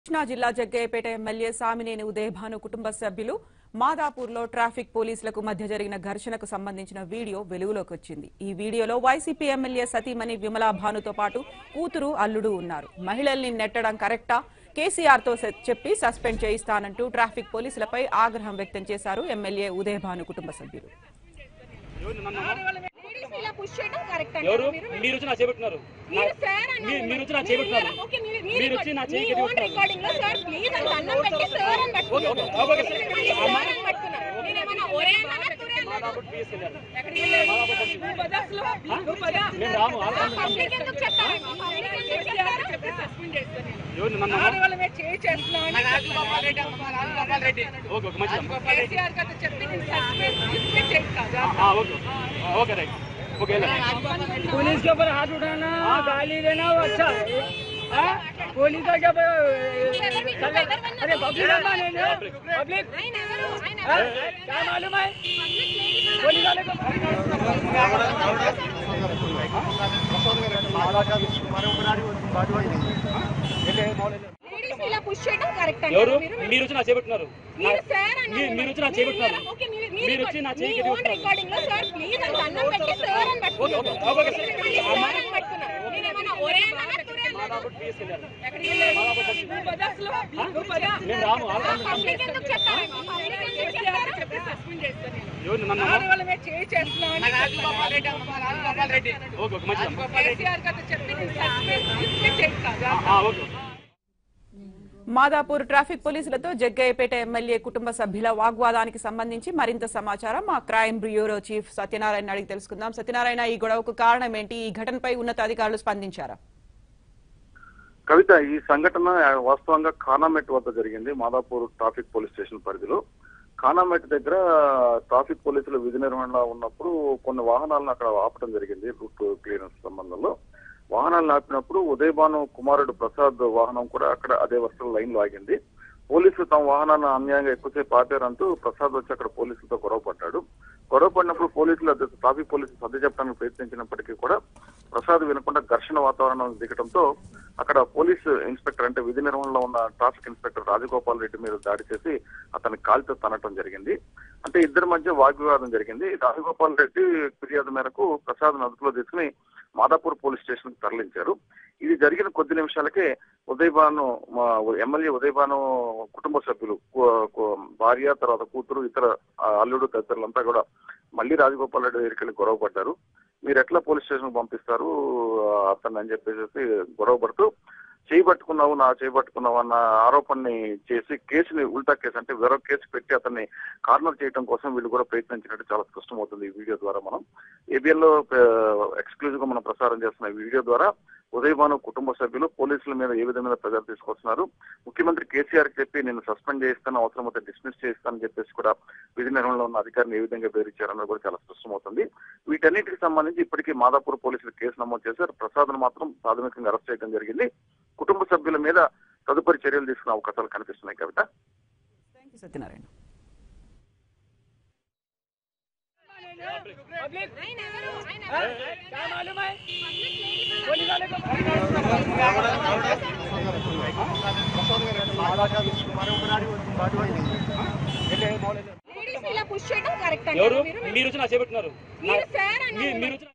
కృష్ణా జిల్లా జగ్గయ్యపేట ఎమ్మెల్యే సామినేని ఉదయభాను కుటుంబ సభ్యులు మాదాపూర్లో ట్రాఫిక్ పోలీసులకు మధ్య జరిగిన ఘర్షణకు సంబంధించిన వీడియో వెలుగులోకి వచ్చింది ఈ వీడియోలో వైసీపీ ఎమ్మెల్యే సతీమణి విమలా భానుతో పాటు కూతురు అల్లుడు ఉన్నారు మహిళల్ని నెట్టడం కరెక్టా కేసీఆర్ తో సె- చెప్పి సస్పెండ్ చేయిస్తానంటూ ట్రాఫిక్ పోలీసులపై ఆగ్రహం వ్యక్తం చేశారు ఎమ్మెల్యే ఉదయభాను కుటుంబ సభ్యులు లేడీస్ ఇలా పుష్ చేయడం కరెక్ట్ అండి ఎవరు మీరు మీరు వచ్చి నా చేపెట్టినారు మీరు సార్ అన్నారు. మీ- మీరు వచ్చి నా మీరు చేపెట్టినారు మీరు- ఓకే, మీరు- మీరు వచ్చి నా మీ చేయి ఓన్ పెట్టుకున్నారు. రికార్డింగ్ లో సార్ ప్లీజ్ అని దండం పెట్టి సార్ అని పట్టుకున్నారు. Okay, okay, okay. మీరు సార్ అని పట్టుకున్నారు. మీరేమన్నా ఒరే అన్నారా, తురే అన్నారా? మాదాపూర్ పిఎస్ వెళ్ళారు. ఎక్కడికి వెళ్ళారు? నువ్వు పద అసలు. నువ్వు పద. మేము రాము ఆ ఆల్రెడీ పబ్లిక్ ఎందుకు చెప్తారండి? పబ్లిక్ ఎందుకు చెప్తారు? ఎవరు నన్ను ఆడవాళ్ళమే చేయి చేస్తున్నామని రాజగోపాల్ రెడ్డి అమ్మ, రాజగోపాల్ రెడ్డి ఓకే ఓకే మంచిది కేసీఆర్ గారితో చెప్పి నేను సస్పెండ్ సస్పెండ్ చేస్తాను ఆ, ఓకే ఆ, ఓకే రైట్ ఓకే వెళ్ళండి पुलिस के ऊपर हाथ उठाना गाली देना वो अच्छा है हाँ? पुलिस के ऊपर ఎవరిని- నువ్వు ఎవరివన్నా अरे पब्लिक का माने ना पब्लिक ఆయన ఎవరు? ఆయన हाँ? ఎవరు? क्या मालूम है పబ్లిక్ లేడీస్ पुलिस वाले को లేడీస్ ఇలా పుష్ చేయడం కరెక్ట్ అండి ఎవరు మీరు మీరు వచ్చి నా చేపెట్టినారు మీరు సార్ అన్నారు. మీ- మీరు వచ్చి నా మీరు- చేపెట్టినారు. ఓకే, మీరు- మీరు మీరు వచ్చి నా చేయి మీ ఓన్ పెట్టుకున్నారు. రికార్డింగ్ లో సార్ ప్లీజ్ అని దండం పెట్టి సార్ అని పట్టుకున్నారు. Okay, okay, okay. మీరు సార్ అని పట్టుకున్నారు. మీరేమన్నా ఒరే అన్నారా, తురే అన్నారా? మాదాపూర్ పిఎస్ వెళ్ళారు. ఎక్కడికి వెళ్ళారు నువ్వు పద అసలు నువ్వు పద మేము రాము ఆ ఆల్రెడీ పబ్లిక్ ఎందుకు చెప్తారండి? పబ్లిక్ ఎందుకు చెప్తారు? చెప్పి సస్పెండ్ చేస్తాను నేను ఎవరు నన్ను ఆడవాళ్ళమే చేయి చేస్తున్నామని రాజగోపాల్ రెడ్డి అమ్మ, రాజగోపాల్ రెడ్డి ఓకే ఓకే మంచిది కేసీఆర్ గారితో చెప్పి నేను సస్పెండ్ సస్పెండ్ చేస్తాను ఆ, ఓకే మాదాపూర్ ట్రాఫిక్ పోలీసులతో జగ్గయ్యపేట ఎమ్మెల్యే కుటుంబ సభ్యుల వాగ్వాదానికి సంబంధించి మరింత సమాచారం మా క్రైమ్ బ్యూరో చీఫ్ సత్యనారాయణ అడిగి తెలుసుకుందాం సత్యనారాయణ ఈ గొడవకు కారణం ఏంటి ఈ ఘటనపై ఉన్నతాధికారులు స్పందించారా కవిత ఈ సంఘటన వాస్తవంగా ఖానామెట్ వద్ద జరిగింది మాదాపూర్ ట్రాఫిక్ పోలీస్ స్టేషన్ పరిధిలో ఖానామెట్ దగ్గర ట్రాఫిక్ పోలీసులు విధి నిర్వహణలో ఉన్నప్పుడు కొన్ని వాహనాలను అక్కడ ఆపడం జరిగింది రూట్ క్లియరెన్స్ సంబంధంలో వాహనాలను ఆపినప్పుడు ఉదయభాను కుమారుడు ప్రసాద్ వాహనం కూడా అక్కడ అదే వరుసలో లైన్ లో ఆగింది పోలీసులు తమ వాహనాన్ని అన్యాయంగా ఎక్కువసేపు ఆపారంటూ ప్రసాద్ వచ్చి అక్కడ పోలీసులతో గొడవ పడ్డాడు గొడవ పడినప్పుడు పోలీసులు అది ట్రాఫిక్ పోలీసులు సర్ది చెప్పడానికి ప్రయత్నించినప్పటికీ కూడా ప్రసాద్ వినకుండా ఘర్షణ వాతావరణం దిగడంతో అక్కడ పోలీస్ ఇన్స్పెక్టర్ అంటే విధి నిర్వహణలో ఉన్న ట్రాఫిక్ ఇన్స్పెక్టర్ రాజగోపాల్ రెడ్డి మీద దాడి చేసి అతని కాల్తో తనటం జరిగింది అంటే ఇద్దరి మధ్య వాగ్వివాదం జరిగింది రాజగోపాల్ రెడ్డి ఫిర్యాదు మేరకు ప్రసాద్ అదుపులో తీసుకుని మాదాపూర్ పోలీస్ స్టేషన్ కు తరలించారు ఇది జరిగిన కొద్ది నిమిషాలకే ఉదయభాను మా ఎమ్మెల్యే ఉదయభాను కుటుంబ సభ్యులు కు- కు- భార్య తర్వాత కూతురు ఇతర ఆ, అల్లుడు తదితరులంతా కూడా మళ్ళీ రాజగోపాల్ రెడ్డి దగ్గరికి వెళ్ళి గొడవ పడ్డారు మీరు ఎట్లా పోలీస్ స్టేషన్ పంపిస్తారు ఆ, అతన్ని అని చెప్పేసి గొడవ పడుతూ చేయబట్టుకున్నావు నా చేయబట్టుకున్నావు అన్న ఆరోపణని చేసి కేసుని ఉల్టా కేసు అంటే వేరొక కేసు పెట్టి అతన్ని కార్నర్ చేయడం కోసం వీళ్ళు కూడా ప్రయత్నించినట్టు చాలా స్పష్టమవుతుంది ఈ వీడియో ద్వారా మనం ఏబిఎన్ లో ఎక్స్క్లూజివ్ గా మనం ప్రసారం చేస్తున్న ఈ వీడియో ద్వారా ఉదయభాను కుటుంబ సభ్యులు పోలీసుల మీద ఏ విధమైన ప్రజలు తీసుకొస్తున్నారు ముఖ్యమంత్రి కేసీఆర్ కి చెప్పి నేను సస్పెండ్ చేస్తాను అవసరమైతే డిస్మిస్ చేస్తానని చెప్పేసి కూడా విధి నిర్వహణలో ఉన్న అధికారిని ఏ విధంగా బెదిరించారన్నది కూడా చాలా స్పష్టమవుతుంది వీటన్నిటికి సంబంధించి ఇప్పటికీ మాదాపూర్ పోలీసులు కేసు నమోదు చేశారు ప్రసాద్ మాత్రం ప్రాథమికంగా అరెస్ట్ చేయడం జరిగింది కుటుంబ సభ్యుల మీద తదుపరి చర్యలు తీసుకునే అవకాశాలు కనిపిస్తున్నాయి Kavitha thank you Satyanarayana public ఆయన ఎవరు? ఆయన हाँ? ఎవరు? क्या मालूम है పబ్లిక్ లేడీస్ पुलिस वाले को లేడీస్ ఇలా పుష్ చేయడం కరెక్ట్ అండి ఎవరు మీరు మీరు వచ్చి నా చేపెట్టినారు మీరు సార్ అన్నారు. మీ- మీరు వచ్చి